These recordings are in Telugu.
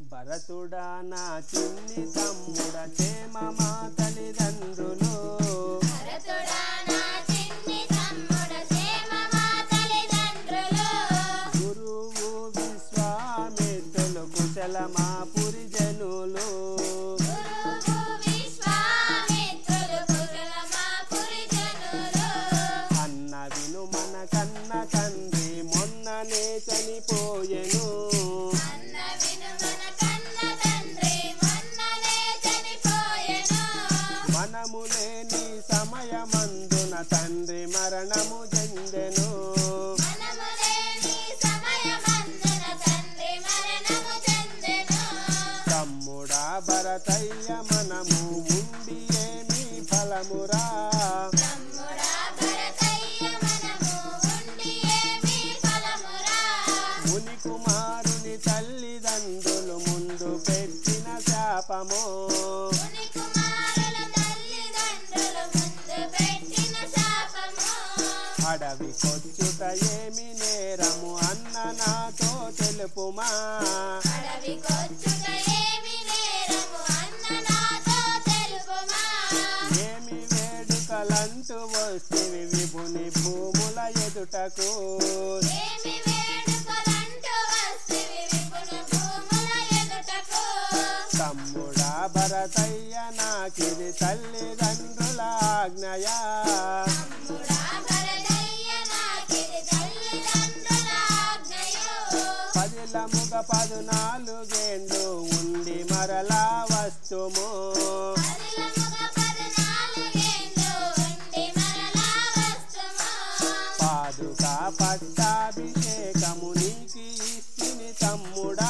భరతుడా నా చిన్ని తమ్ముడ క్షేమ మా తల్లిదండ్రులు భరతుడా నా చిన్ని తమ్ముడ క్షేమ మా తల్లిదండ్రులు గురువు విశ్వామిత్రులు కుశల మా పురిజనులు గురువు విశ్వామిత్రులు కుశల మా పురిజనులు అన్న విను మన కన్న తండ్రి మొన్ననే చనిపోయెను అన్న విను మన కన్న తండ్రి మొన్ననే చనిపోయెను మనము లేని సమయమందున తండ్రి మరణము చెందెను మనము లేని సమయమందున తండ్రి మరణము చెందెను తమ్ముడా భరతయ్య మనము ఉండి ఏమి ఫలమురా తమ్ముడా భరతయ్య మనము ఉండి ఏమి ఫలమురా ముని కుమారుని తల్లిదండ్రులు ముందు పెట్టిన శాపము ముని కుమారుల తల్లిదండ్రులు ముందు పెట్టిన శాపము అడవి కొచ్చుట ఏమి నేరము అన్న నాతో తెలుపుమా అడవికొచ్చుట ఏమి నేరము అన్న నాతో తెలుపుమా ఏమి వేడుకలంటూ వస్తేవి విభుని భూముల ఎదుటకు ఏమి వేడుకలంటూ వస్తివి విపుల భూముల ఎదుటకు తమ్ముడా భరతయ్య నాకిది తల్లిదండ్రుల ఆజ్ఞయా తమ్ముడా భరతయ్య నాకిది తల్లిదండ్రుల ఆజ్ఞయో పదిలముగ పదునాలుగేండ్లు ఉండి మరలా వస్తుము పదిలముగ పద్నాలుగేండ్లు ఉండి మరలా వస్తుము పాదుకా పట్టాభిషేకము నీకి ఇస్తిని తమ్ముడా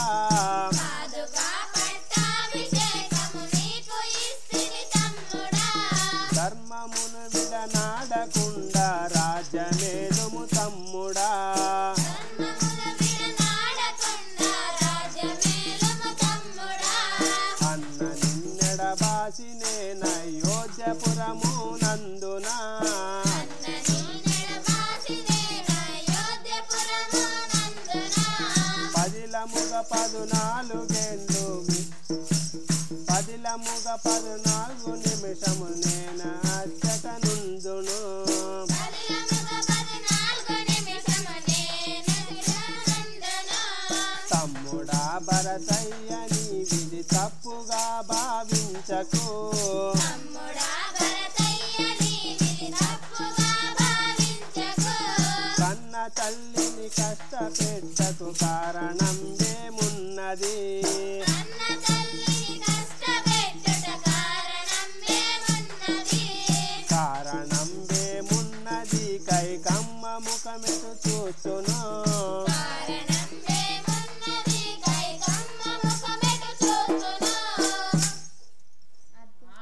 పాదుకా పట్టాభిషేకము నీకు ఇస్తిని తమ్ముడా ధర్మమును విడనాడకుండా రాజ్యమేలుము తమ్ముడా ధర్మముల విడనాడకుండా రాజ్యమేలుము తమ్ముడా అన్న నిన్నెడబాసి నేనయోధ్యపురము నందునా అన్న నీనెడబాసినేన అయోధ్యపురము నందున పదిలముగ పదునాలుగేండ్లు పదిలముగ పదునాలుగు నిమిషము నేను అచ్చట నుందును పదిలముగ పద్నాలుగు నిమిషము నేను నందును తమ్ముడా భరతయ్య నీ విధి తప్పుగా భావించకు తమ్ముడా భరతయ్య నీవిది తప్పుగా భావించకు కన్న తల్లిని కష్టపెట్టకు కారణం ఏమున్నది అన్న తల్లిని కష్టపెట్టుట కారణం ఏమున్నది కారణం ఏమున్నది కైకమ్మ ముఖమెటు